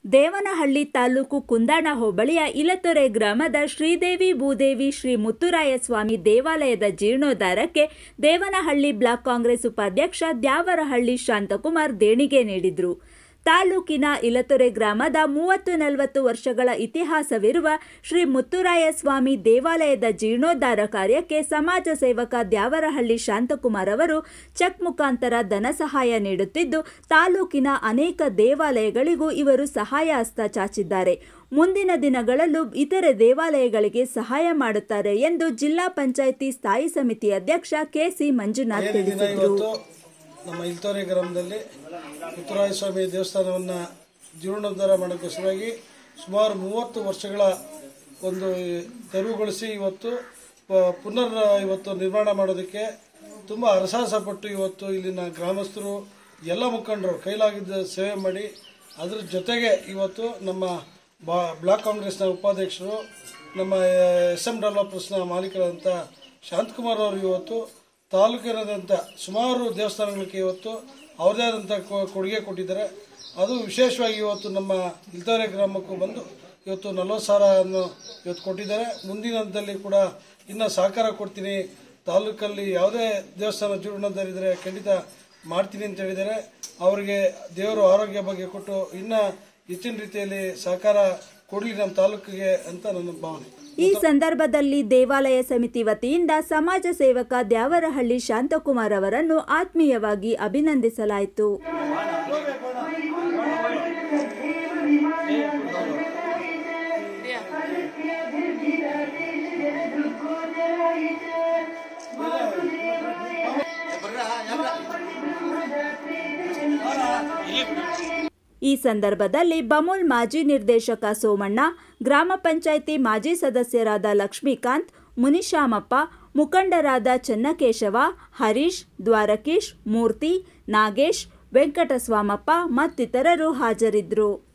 ದೇವನಹಳ್ಳಿ ತಾಲೂಕು ಕುಂದಾಣ ಹೋಬಳಿಯ ಇಲತೊರೆ ಗ್ರಾಮದ ಶ್ರೀದೇವಿ ಭೂದೇವಿ ಶ್ರೀ ಮುತ್ತುರಾಯಸ್ವಾಮಿ ದೇವಾಲಯದ ಜೀರ್ಣೋದ್ಧಾರಕ್ಕೆ ದೇವನಹಳ್ಳಿ ಬ್ಲಾಕ್ ಕಾಂಗ್ರೆಸ್ ಉಪಾಧ್ಯಕ್ಷ ದ್ಯಾವರಹಳ್ಳಿ ಶಾಂತಕುಮಾರ್ ದೇಣಿಗೆ ನೀಡಿದರು ತಾಲೂಕಿನ ಇಲತೊರೆ ಗ್ರಾಮದ ಮೂವತ್ತು ನಲವತ್ತು ವರ್ಷಗಳ ಇತಿಹಾಸವಿರುವ ಶ್ರೀ ಮುತ್ತುರಾಯಸ್ವಾಮಿ ದೇವಾಲಯದ ಜೀರ್ಣೋದ್ಧಾರ ಕಾರ್ಯಕ್ಕೆ ಸಮಾಜ ಸೇವಕ ದ್ಯಾವರಹಳ್ಳಿ ಶಾಂತಕುಮಾರ್ ಅವರು ಚೆಕ್ ಮುಖಾಂತರ ಧನ ಸಹಾಯ ನೀಡುತ್ತಿದ್ದು ತಾಲೂಕಿನ ಅನೇಕ ದೇವಾಲಯಗಳಿಗೂ ಇವರು ಸಹಾಯ ಹಸ್ತ ಚಾಚಿದ್ದಾರೆ ಮುಂದಿನ ದಿನಗಳಲ್ಲೂ ಇತರೆ ದೇವಾಲಯಗಳಿಗೆ ಸಹಾಯ ಮಾಡುತ್ತಾರೆ ಎಂದು ಜಿಲ್ಲಾ ಪಂಚಾಯಿತಿ ಸ್ಥಾಯಿ ಸಮಿತಿ ಅಧ್ಯಕ್ಷ ಕೆಸಿ ಮಂಜುನಾಥ್ ಏನು ದಿನ ತಿಳಿಸಿದರು ಇವತ್ತು ನಮ್ಮ ಇಲ್ತೋರೆ ಗ್ರಾಮದಲ್ಲಿ ಮುತ್ತುರಾಯ ಸ್ವಾಮಿ ದೇವಸ್ಥಾನವನ್ನು ಜೀರ್ಣೋದ್ಧಾರ ಮಾಡೋಕ್ಕೋಸ್ಕರವಾಗಿ ಸುಮಾರು ಮೂವತ್ತು ವರ್ಷಗಳ ಒಂದು ತೆರವುಗೊಳಿಸಿ ಇವತ್ತು ಪ- ಪುನರ್ ಇವತ್ತು ನಿರ್ಮಾಣ ಮಾಡೋದಕ್ಕೆ ತುಂಬ ಹರಸಾಹಸ ಪಟ್ಟು ಇವತ್ತು ಇಲ್ಲಿನ ಗ್ರಾಮಸ್ಥರು ಎಲ್ಲ ಮುಖಂಡರು ಕೈಲಾಗಿದ್ದ ಸೇವೆ ಮಾಡಿ ಅದ್ರ ಜೊತೆಗೆ ಇವತ್ತು ನಮ್ಮ ಬಾ ಬ್ಲಾಕ್ ಕಾಂಗ್ರೆಸ್ನ ಉಪಾಧ್ಯಕ್ಷರು ನಮ್ಮ ಎಸ್ ಎಂ ಡೆವಲಪರ್ಸ್ನ ಮಾಲೀಕರಾದಂಥ ಶಾಂತಕುಮಾರ್ ಅವರು ಇವತ್ತು ತಾಲೂಕಿನಾದ್ಯಂತ ಸುಮಾರು ದೇವಸ್ಥಾನಗಳಿಗೆ ಇವತ್ತು ಅವ್ರದೇ ಆದಂಥ ಕೊ- ಕೊಡುಗೆ ಕೊಟ್ಟಿದ್ದಾರೆ ಅದು ವಿಶೇಷವಾಗಿ ಇವತ್ತು ನಮ್ಮ ಇಲ್ತೋರೆ ಗ್ರಾಮಕ್ಕೂ ಬಂದು ಇವತ್ತು ನಲ್ವತ್ತು ಸಾವಿರವನ್ನು ಇವತ್ತು ಕೊಟ್ಟಿದ್ದಾರೆ ಮುಂದಿನ ಹಂತದಲ್ಲಿ ಕೂಡ ಇನ್ನು ಸಹಕಾರ ಕೊಡ್ತೀನಿ ತಾಲೂಕಲ್ಲಿ ಯಾವುದೇ ದೇವಸ್ಥಾನ ಜೀರ್ಣೋದ್ಧಾರಿದ್ರೆ ಖಂಡಿತ ಮಾಡ್ತೀನಿ ಅಂತ ಹೇಳಿದ್ದಾರೆ ಅವರಿಗೆ ದೇವರು ಆರೋಗ್ಯ ಬಗ್ಗೆ ಕೊಟ್ಟು ಇನ್ನು ಹೆಚ್ಚಿನ ರೀತಿಯಲ್ಲಿ ಸಹಕಾರ ಕೊಡಲಿ ನಮ್ಮ ತಾಲೂಕಿಗೆ ಅಂತ ನನ್ನ ಭಾವನೆ ಈ ಸಂದರ್ಭದಲ್ಲಿ ದೇವಾಲಯ ಸಮಿತಿ ವತಿಯಿಂದ ಸಮಾಜ ಸೇವಕ ದ್ಯಾವರಹಳ್ಳಿ ಶಾಂತಕುಮಾರ್ ಅವರನ್ನು ಆತ್ಮೀಯವಾಗಿ ಅಭಿನಂದಿಸಲಾಯಿತು ಈ ಸಂದರ್ಭದಲ್ಲಿ ಬಮೂಲ್ ಮಾಜಿ ನಿರ್ದೇಶಕ ಸೋಮಣ್ಣ ಗ್ರಾಮ ಪಂಚಾಯಿತಿ ಮಾಜಿ ಸದಸ್ಯರಾದ ಲಕ್ಷ್ಮೀಕಾಂತ್ ಮುನಿಶಾಮಪ್ಪ ಮುಖಂಡರಾದ ಚನ್ನಕೇಶವ ಹರೀಶ್ ದ್ವಾರಕೀಶ್ ಮೂರ್ತಿ ನಾಗೇಶ್ ವೆಂಕಟಸ್ವಾಮಪ್ಪ ಮತ್ತಿತರರು ಹಾಜರಿದ್ದರು